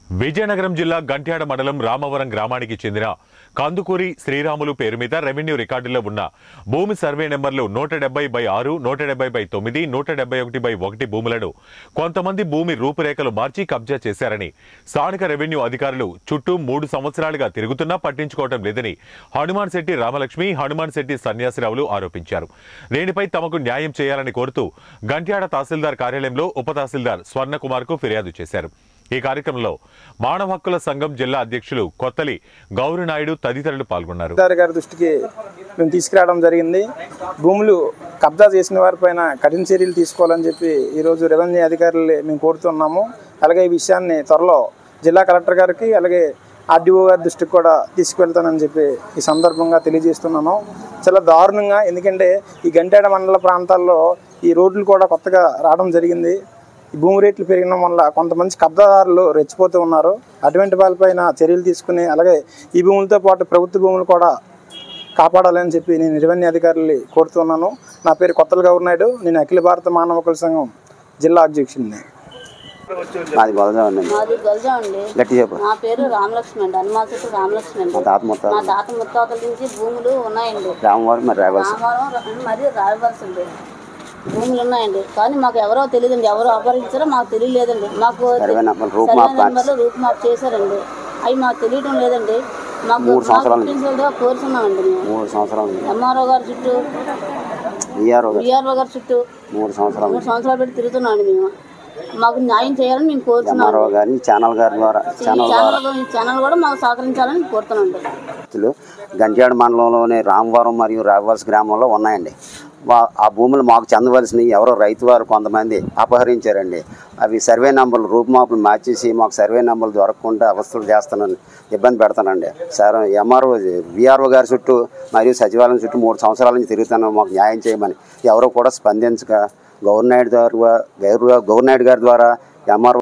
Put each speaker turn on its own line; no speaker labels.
విజయనగరం జిల్లా గంట్యాడ మండలం రామవరం గ్రామానికి చెందిన కందుకూరి శ్రీరాములు పేరు మీద రెవెన్యూ రికార్డులో ఉన్న భూమి సర్వే నెంబర్లు నూట డెబ్బై బై ఆరు నూట డెబ్బై బై తొమ్మిది నూట డెబ్బై ఒకటి బై ఒకటి భూములను కొంతమంది భూమి రూపురేఖలు మార్చి కబ్జా చేశారని స్థానిక రెవెన్యూ అధికారులు చుట్టూ మూడు సంవత్సరాలుగా తిరుగుతున్నా పట్టించుకోవటం లేదని హనుమాన్ శెట్టి రామలక్ష్మి హనుమాన్ శెట్టి సన్యాసిరావులు ఆరోపించారు దీనిపై తమకు న్యాయం చేయాలని కోరుతూ గంట్యాడ తహసీల్దార్ కార్యాలయంలో ఉప తహసీల్దార్ స్వర్ణకుమార్ కు ఫిర్యాదు చేశారు ఈ కార్యక్రమంలో మానవ హక్కుల సంఘం జిల్లా అధ్యక్షులు కొత్తలి గౌరినాయుడు తదితరులు పాల్గొన్నారు
అధికారి గారి దృష్టికి మేము తీసుకురావడం జరిగింది భూములు కబ్జా చేసిన వారిపైన కఠిన చర్యలు తీసుకోవాలని చెప్పి ఈరోజు రెవెన్యూ అధికారులు మేము కోరుతున్నాము అలాగే ఈ విషయాన్ని త్వరలో జిల్లా కలెక్టర్ గారికి అలాగే ఆర్డీఓ గారి దృష్టికి కూడా తీసుకువెళ్తానని చెప్పి ఈ సందర్భంగా తెలియజేస్తున్నాను చాలా దారుణంగా ఎందుకంటే ఈ గంటేడ మండల ప్రాంతాల్లో ఈ రోడ్లు కూడా కొత్తగా రావడం జరిగింది ఈ భూమి రేట్లు పెరగడం వల్ల కొంతమంది కబ్జాదారులు రెచ్చిపోతూ ఉన్నారు అటువంటి వాళ్ళపైన చర్యలు తీసుకుని అలాగే ఈ భూములతో పాటు ప్రభుత్వ భూములు కూడా కాపాడాలని చెప్పి నేను రెవెన్యూ అధికారులు కోరుతున్నాను నా పేరు కొత్తల గౌరనాయుడు నేను అఖిల భారత మానవ హక్కుల సంఘం జిల్లా అధ్యక్షుడిని
మాది బలజా ఉండండి
మాది గొల్జా అండి
గట్టి చెప్పు
నా పేరు రామలక్ష్మి అండి హనుమాసపు రామలక్ష్మి అండి
మా తాత మొత్తం
మా తాత ముత్తాతల నుంచి భూములు ఉన్నాయండి
రామవారం మరి రావాల్సి
రామవరం ర- మరి రాయవలసి ఉంది భూములు ఉన్నాయండి కానీ మాకు ఎవరో తెలియదండి ఎవరు అపహరించారో మాకు తెలియలేదండి మాకు
survey number rough
survey
map
నెంబర్లు రూప్ మాప్ చేశారండి అవి మాకు తెలియడం లేదండి మాకు
మూడు సంవత్సరాలు
మాకు ప్రిన్సిపల్గా కోరుతున్నామండి మేము
మూడు సంవత్సరాలు ఉంది
ఎంఆర్ఓ గారి చుట్టూ
విఆర్ఓ గారు
విఆర్ఓ గారి చుట్టూ
మూడు సంవత్సరాలు
మూడు సంవత్సరాలు పెట్టి తిరుగుతున్నామండి మేము మాకు న్యాయం చేయాలని మేము కోరుతున్నాం
ఎంఆర్ఓ గారిని ఛానల్ గారి ద్వారా
ఈ
ఛానల్ ద్వారా
ఛానల్ ఈ ఛానల్ కూడా మాకు సహకరించాలని కోరుతున్నాం
వ్యక్తులు గంజాడ మండలంలోని రామవరం మరియు రావవలస గ్రామంలో ఉన్నాయండి వా- ఆ భూములు మాకు చెందవలసినవి ఎవరో రైతు వారు కొంతమంది అపహరించారండి అవి సర్వే నంబర్లు రూపుమాపులు మార్చేసి మాకు సర్వే నంబర్లు దొరకకుండా అవస్థలు చేస్తానని ఇబ్బంది పెడతానండి సార్ ఎంఆర్ఓ విఆర్ఓ గారి చుట్టూ మరియు సచివాలయం చుట్టూ మూడు సంవత్సరాల నుంచి తిరుగుతాను మాకు న్యాయం చేయమని ఎవరో కూడా స్పందించక గవర్నాయుడు ద్వారా గౌరవ గవర్నాయుడు గారి ద్వారా ఎంఆర్ఓ